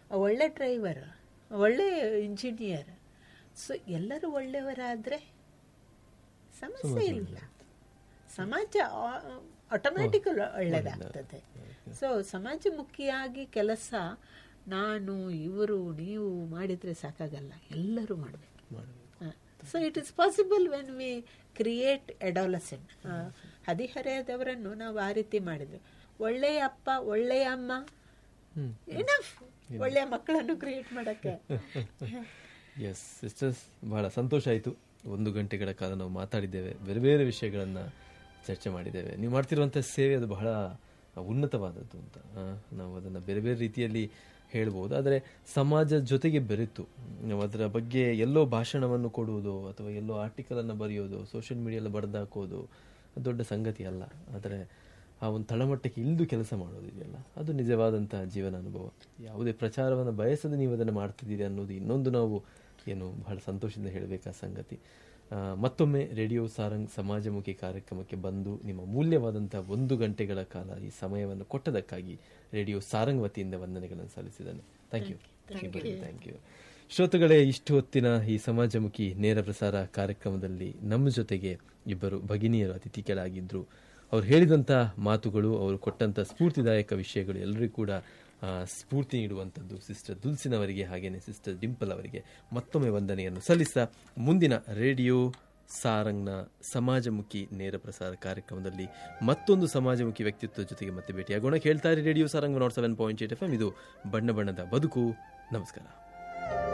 ಒಳ್ಳೆ ಡ್ರೈವರ್ ಒಳ್ಳೆ engineer so ಎಲ್ಲರೂ ಒಳ್ಳೆಯವರಾದರೆ ಸಮಸ್ಯೆ ಇಲ್ಲ ಸಮಾಜ ಆಟೋಮ್ಯಾಟಿಕ್ ಒಳ್ಳೆಯದಾಗ್ತದೆ ಸೊ ಸಮಾಜಮುಖಿಯಾಗಿ ಕೆಲಸ ನಾನು ಇವರು ನೀವು ಮಾಡಿದರೆ ಸಾಕಾಗಲ್ಲ ಎಲ್ಲರೂ ಮಾಡಬೇಕು so it is possible when we create adolescence ಹದಿಹರೆಯದವರನ್ನು ನಾವು ಆ ರೀತಿ ಮಾಡಿದ್ವಿ ಒಳ್ಳೆಯ ಅಪ್ಪ ಒಳ್ಳೆಯ ಅಮ್ಮ ಇನಫ್ ಒಳ್ಳೆಯ ಮಕ್ಕಳನ್ನು ಕ್ರಿಯೇಟ್ ಮಾಡಕ್ಕೆ ಎಸ್ ಸಿಸ್ಟರ್ಸ್ ಬಹಳ ಸಂತೋಷ ಆಯಿತು ಒಂದು ಗಂಟೆಗಳ ಕಾಲ ನಾವು ಮಾತಾಡಿದ್ದೇವೆ ಬೇರೆ ಬೇರೆ ವಿಷಯಗಳನ್ನು ಚರ್ಚೆ ಮಾಡಿದ್ದೇವೆ ನೀವು ಮಾಡ್ತಿರುವಂಥ ಸೇವೆ ಅದು ಬಹಳ ಉನ್ನತವಾದದ್ದು ಅಂತ ಆ, ನಾವು ಅದನ್ನು ಬೇರೆ ಬೇರೆ ರೀತಿಯಲ್ಲಿ ಹೇಳ್ಬೋದು ಆದರೆ ಸಮಾಜ ಜೊತೆಗೆ ಬೆರೆತು ನಾವು ಅದರ ಬಗ್ಗೆ ಎಲ್ಲೋ ಭಾಷಣವನ್ನು ಕೊಡುವುದು ಅಥವಾ ಎಲ್ಲೋ ಆರ್ಟಿಕಲನ್ನು ಬರೆಯೋದು ಸೋಷಿಯಲ್ ಮೀಡಿಯಲ್ಲಿ ಬರೆದಾಕೋದು ಅದು ದೊಡ್ಡ ಸಂಗತಿ ಅಲ್ಲ ಆದರೆ ಆ ಒಂದು ತಳಮಟ್ಟಕ್ಕೆ ಇಳಿದು ಕೆಲಸ ಮಾಡೋದಿದೆಯಲ್ಲ ಅದು ನಿಜವಾದಂಥ ಜೀವನ ಅನುಭವ ಯಾವುದೇ ಪ್ರಚಾರವನ್ನು ಬಯಸದೆ ನೀವು ಅದನ್ನು ಮಾಡ್ತಿದ್ದೀರಿ ಅನ್ನೋದು ಇನ್ನೊಂದು ನಾವು ಏನು ಬಹಳ ಸಂತೋಷದಿಂದ ಹೇಳಬೇಕಾದ ಸಂಗತಿ ಆ, ಮತ್ತೊಮ್ಮೆ ರೇಡಿಯೋ ಸಾರಂಗ್ ಸಮಾಜಮುಖಿ ಕಾರ್ಯಕ್ರಮಕ್ಕೆ ಬಂದು ನಿಮ್ಮ ಮೂಲ್ಯವಾದಂಥ ಒಂದು ಗಂಟೆಗಳ ಕಾಲ ಈ ಸಮಯವನ್ನು ಕೊಟ್ಟದಕ್ಕಾಗಿ ರೇಡಿಯೋ ಸಾರಂಗ್ ವತಿಯಿಂದ ವಂದನೆಗಳನ್ನು ಸಲ್ಲಿಸಿದ್ದೇನೆ ಥ್ಯಾಂಕ್ ಯು ಥ್ಯಾಂಕ್ ಯು ಶ್ರೋತೃಗಳೇ ಇಷ್ಟು ಹೊತ್ತಿನ ಈ ಸಮಾಜಮುಖಿ ನೇರ ಪ್ರಸಾರ ಕಾರ್ಯಕ್ರಮದಲ್ಲಿ ನಮ್ಮ ಜೊತೆಗೆ ಇಬ್ಬರು ಭಗಿನಿಯರು ಅತಿಥಿಗಳಾಗಿದ್ದರು ಅವ್ರು ಹೇಳಿದಂಥ ಮಾತುಗಳು ಅವರು ಕೊಟ್ಟಂಥ ಸ್ಫೂರ್ತಿದಾಯಕ ವಿಷಯಗಳು ಎಲ್ಲರಿಗೂ ಕೂಡ ಆ, ಸ್ಫೂರ್ತಿ ನೀಡುವಂಥದ್ದು ಸಿಸ್ಟರ್ ದುಲ್ಸಿನವರಿಗೆ ಹಾಗೇನೆ ಸಿಸ್ಟರ್ ಡಿಂಪಲ್ ಅವರಿಗೆ ಮತ್ತೊಮ್ಮೆ ವಂದನೆಯನ್ನು ಸಲ್ಲಿಸ್ತಾ ಮುಂದಿನ ರೇಡಿಯೋ ಸಾರಂಗ್ನ ಸಮಾಜಮುಖಿ ನೇರ ಪ್ರಸಾರ ಕಾರ್ಯಕ್ರಮದಲ್ಲಿ ಮತ್ತೊಂದು ಸಮಾಜಮುಖಿ ವ್ಯಕ್ತಿತ್ವದ ಜೊತೆಗೆ ಮತ್ತೆ ಭೇಟಿಯಾಗೋಣ ಕೇಳ್ತಾರೆ radio Sarang nought seven point eight F M ಇದು ಬಣ್ಣ ಬಣ್ಣದ ಬದುಕು ನಮಸ್ಕಾರ